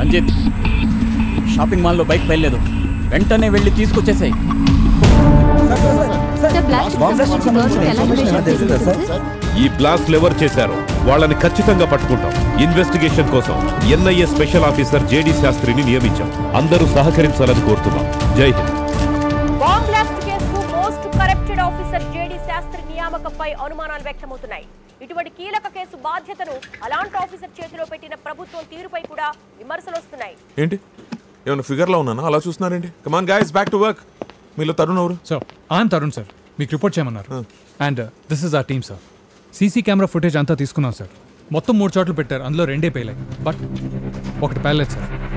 Ranjith shopping మాల్లో bike పైలేదు వెంటనే వెళ్ళి తీసుకొచ్చేసాయి సార్ ప్లాస్టిక్ సంబంధించి గవర్నమెంట్ ఎలాంటి మెషర్స్ తీసుకుంటుంది సార్ ఈ బ్లాస్ట్ ఎవరు చేశారో వాళ్ళని ఖచ్చితంగా పట్టుకుంటాం ఇన్వెస్టిగేషన్ కోసం ఎన్ఐఏ స్పెషల్ ఆఫీసర్ జేడి శాస్త్రిని నియమించాం అందరూ సహకరించాలని కోరుతున్నాం జై హింద్ బాంబ్ బ్లాస్ట్ కేసుకు most corrupted officer JD Sastry నియామకంపై అనుమానాలు వ్యక్తమవుతున్నాయి ఇటువంటి కీలక కేసు బాధ్యతను అలాంటి ఆఫీసర్ చేతిలో పెట్టిన ప్రభుత్వం తీరుపై కూడా విమర్శలు వస్తున్నాయి ఏంటి ఏమైనా ఫిగర్లో ఉన్నానా అలా చూస్తున్నారేంటి come on guys back to work మీలో తరుణ్ ఎవరు సో ఐఎమ్ తరుణ్ సార్ మీకు రిపోర్ట్ చేయమన్నారు and this is our team sir CC camera footage అంతా తీసుకున్నాం సార్ మొత్తం మూడు చోట్ల పెట్టారు అందులో రెండే పేలాయి బట్ ఒకటి పేలేదు సార్